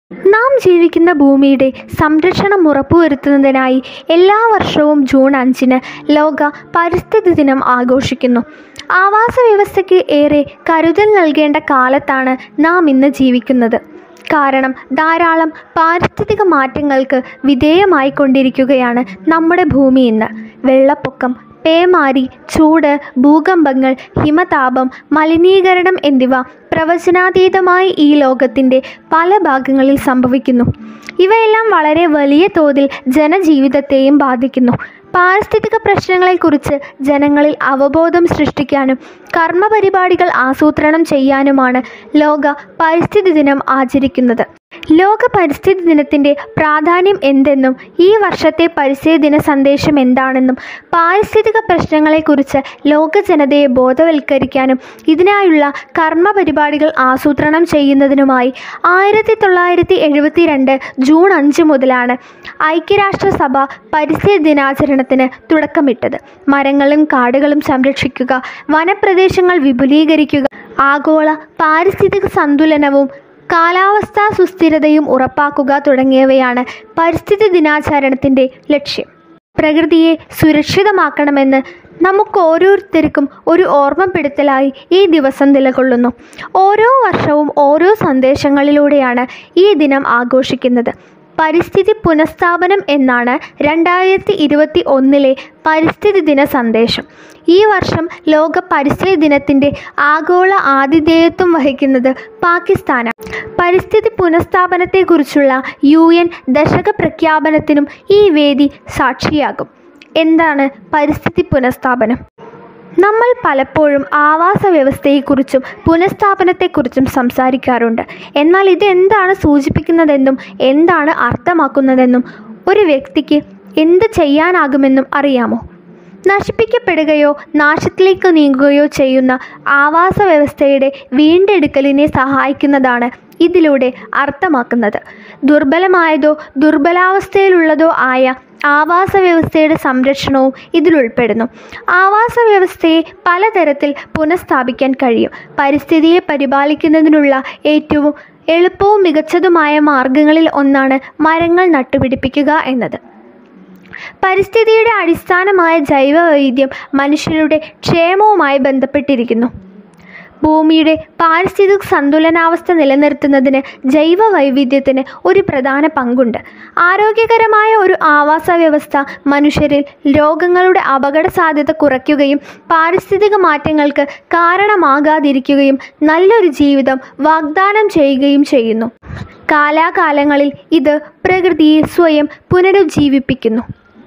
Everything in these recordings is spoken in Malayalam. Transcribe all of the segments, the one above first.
നാം ജീവിക്കുന്ന ഭൂമിയുടെ സംരക്ഷണം ഉറപ്പുവരുത്തുന്നതിനായി എല്ലാ വർഷവും ജൂൺ അഞ്ചിന് ലോക പരിസ്ഥിതി ദിനം ആഘോഷിക്കുന്നു ആവാസ വ്യവസ്ഥയ്ക്ക് ഏറെ കരുതൽ നൽകേണ്ട കാലത്താണ് നാം ഇന്ന് ജീവിക്കുന്നത് കാരണം ധാരാളം പാരിസ്ഥിതിക മാറ്റങ്ങൾക്ക് വിധേയമായിക്കൊണ്ടിരിക്കുകയാണ് നമ്മുടെ ഭൂമി ഇന്ന് വെള്ളപ്പൊക്കം പേമാരി ചൂട് ഭൂകമ്പങ്ങൾ ഹിമതാപം മലിനീകരണം എന്നിവ പ്രവചനാതീതമായി ഈ ലോകത്തിൻ്റെ പല ഭാഗങ്ങളിൽ സംഭവിക്കുന്നു ഇവയെല്ലാം വളരെ വലിയ തോതിൽ ജനജീവിതത്തെയും ബാധിക്കുന്നു പാരിസ്ഥിതിക പ്രശ്നങ്ങളെക്കുറിച്ച് ജനങ്ങളിൽ അവബോധം സൃഷ്ടിക്കാനും കർമ്മപരിപാടികൾ ആസൂത്രണം ചെയ്യാനുമാണ് ലോക പരിസ്ഥിതി ദിനം ആചരിക്കുന്നത് ലോക പരിസ്ഥിതി ദിനത്തിൻ്റെ പ്രാധാന്യം എന്തെന്നും ഈ വർഷത്തെ പരിസ്ഥിതി ദിന സന്ദേശം എന്താണെന്നും പാരിസ്ഥിതിക പ്രശ്നങ്ങളെക്കുറിച്ച് ലോക ജനതയെ ബോധവൽക്കരിക്കാനും ഇതിനായുള്ള കർമ്മ പരിപാടികൾ ആസൂത്രണം ചെയ്യുന്നതിനുമായി ആയിരത്തി തൊള്ളായിരത്തി എഴുപത്തി രണ്ട് ജൂൺ അഞ്ച് മുതലാണ് ഐക്യരാഷ്ട്രസഭ പരിസ്ഥിതി ദിനാചരണത്തിന് തുടക്കമിട്ടത് മരങ്ങളും കാടുകളും സംരക്ഷിക്കുക വനപ്രദേശങ്ങൾ വിപുലീകരിക്കുക ആഗോള പാരിസ്ഥിതിക സന്തുലനവും കാലാവസ്ഥാ സുസ്ഥിരതയും ഉറപ്പാക്കുക തുടങ്ങിയവയാണ് പരിസ്ഥിതി ദിനാചരണത്തിൻ്റെ ലക്ഷ്യം പ്രകൃതിയെ സുരക്ഷിതമാക്കണമെന്ന് നമുക്ക് ഓരോരുത്തർക്കും ഒരു ഓർമ്മപ്പെടുത്തലായി ഈ ദിവസം നിലകൊള്ളുന്നു ഓരോ വർഷവും ഓരോ സന്ദേശങ്ങളിലൂടെയാണ് ഈ ദിനം ആഘോഷിക്കുന്നത് പരിസ്ഥിതി പുനഃസ്ഥാപനം എന്നാണ് രണ്ടായിരത്തി ഇരുപത്തി ഒന്നിലെ പരിസ്ഥിതി ദിന സന്ദേശം ഈ വർഷം ലോക പരിസ്ഥിതി ദിനത്തിൻ്റെ ആഗോള ആതിഥേയത്വം വഹിക്കുന്നത് പാകിസ്ഥാനാണ് പരിസ്ഥിതി പുനഃസ്ഥാപനത്തെക്കുറിച്ചുള്ള യു എൻ ദശക പ്രഖ്യാപനത്തിനും ഈ വേദി സാക്ഷിയാകും എന്താണ് പരിസ്ഥിതി പുനഃസ്ഥാപനം നമ്മൾ പലപ്പോഴും ആവാസ വ്യവസ്ഥയെക്കുറിച്ചും പുനഃസ്ഥാപനത്തെക്കുറിച്ചും സംസാരിക്കാറുണ്ട് എന്നാൽ ഇത് എന്താണ് സൂചിപ്പിക്കുന്നതെന്നും എന്താണ് അർത്ഥമാക്കുന്നതെന്നും ഒരു വ്യക്തിക്ക് എന്ത് ചെയ്യാനാകുമെന്നും അറിയാമോ നശിപ്പിക്കപ്പെടുകയോ നാശത്തിലേക്ക് നീങ്ങുകയോ ചെയ്യുന്ന ആവാസ വ്യവസ്ഥയുടെ വീണ്ടെടുക്കലിനെ സഹായിക്കുന്നതാണ് ഇതിലൂടെ അർത്ഥമാക്കുന്നത് ദുർബലമായതോ ദുർബലാവസ്ഥയിലുള്ളതോ ആയ ആവാസ വ്യവസ്ഥയുടെ സംരക്ഷണവും ഇതിലുൾപ്പെടുന്നു ആവാസ വ്യവസ്ഥയെ പലതരത്തിൽ പുനഃസ്ഥാപിക്കാൻ കഴിയും പരിസ്ഥിതിയെ പരിപാലിക്കുന്നതിനുള്ള ഏറ്റവും എളുപ്പവും മികച്ചതുമായ മാർഗങ്ങളിൽ ഒന്നാണ് മരങ്ങൾ നട്ടുപിടിപ്പിക്കുക എന്നത് പരിസ്ഥിതിയുടെ അടിസ്ഥാനമായ ജൈവവൈവിധ്യം മനുഷ്യരുടെ ക്ഷേമവുമായി ബന്ധപ്പെട്ടിരിക്കുന്നു ഭൂമിയുടെ പാരിസ്ഥിതിക സന്തുലനാവസ്ഥ നിലനിർത്തുന്നതിന് ജൈവ വൈവിധ്യത്തിന് ഒരു പ്രധാന പങ്കുണ്ട് ആരോഗ്യകരമായ ഒരു ആവാസ വ്യവസ്ഥ മനുഷ്യരിൽ രോഗങ്ങളുടെ അപകട സാധ്യത കുറയ്ക്കുകയും പാരിസ്ഥിതിക മാറ്റങ്ങൾക്ക് കാരണമാകാതിരിക്കുകയും നല്ലൊരു ജീവിതം വാഗ്ദാനം ചെയ്യുകയും ചെയ്യുന്നു കാലാകാലങ്ങളിൽ ഇത് പ്രകൃതിയെ സ്വയം പുനരുജ്ജീവിപ്പിക്കുന്നു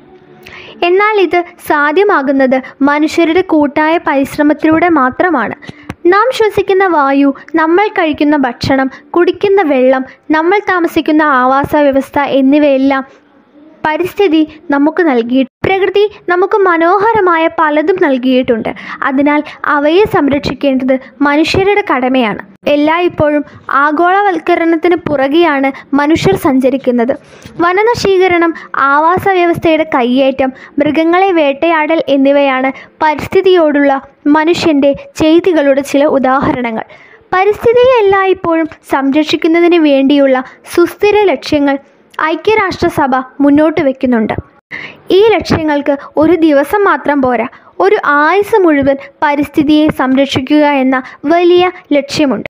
എന്നാൽ ഇത് സാധ്യമാകുന്നത് മനുഷ്യരുടെ കൂട്ടായ പരിശ്രമത്തിലൂടെ മാത്രമാണ് നാം ശ്വസിക്കുന്ന വായു നമ്മൾ കഴിക്കുന്ന ഭക്ഷണം കുടിക്കുന്ന വെള്ളം നമ്മൾ താമസിക്കുന്ന ആവാസ വ്യവസ്ഥ എന്നിവയെല്ലാം പരിസ്ഥിതി നമുക്ക് നൽകി പ്രകൃതി നമുക്ക് മനോഹരമായ പലതും നൽകിയിട്ടുണ്ട് അതിനാൽ അവയെ സംരക്ഷിക്കേണ്ടത് മനുഷ്യരുടെ കടമയാണ് എല്ലായ്പ്പോഴും ആഗോളവൽക്കരണത്തിന് പുറകെയാണ് മനുഷ്യർ സഞ്ചരിക്കുന്നത് വനനശീകരണം ആവാസ വ്യവസ്ഥയുടെ കയ്യേറ്റം മൃഗങ്ങളെ വേട്ടയാടൽ എന്നിവയാണ് പരിസ്ഥിതിയോടുള്ള മനുഷ്യൻ്റെ ചെയ്തികളുടെ ചില ഉദാഹരണങ്ങൾ പരിസ്ഥിതിയെ എല്ലായ്പ്പോഴും സംരക്ഷിക്കുന്നതിന് വേണ്ടിയുള്ള സുസ്ഥിര ലക്ഷ്യങ്ങൾ ഐക്യരാഷ്ട്രസഭ മുന്നോട്ട് വയ്ക്കുന്നുണ്ട് ഈ ലക്ഷ്യങ്ങൾക്ക് ഒരു ദിവസം മാത്രം പോരാ ഒരു ആയുസ് മുഴുവൻ പരിസ്ഥിതിയെ സംരക്ഷിക്കുക എന്ന വലിയ ലക്ഷ്യമുണ്ട്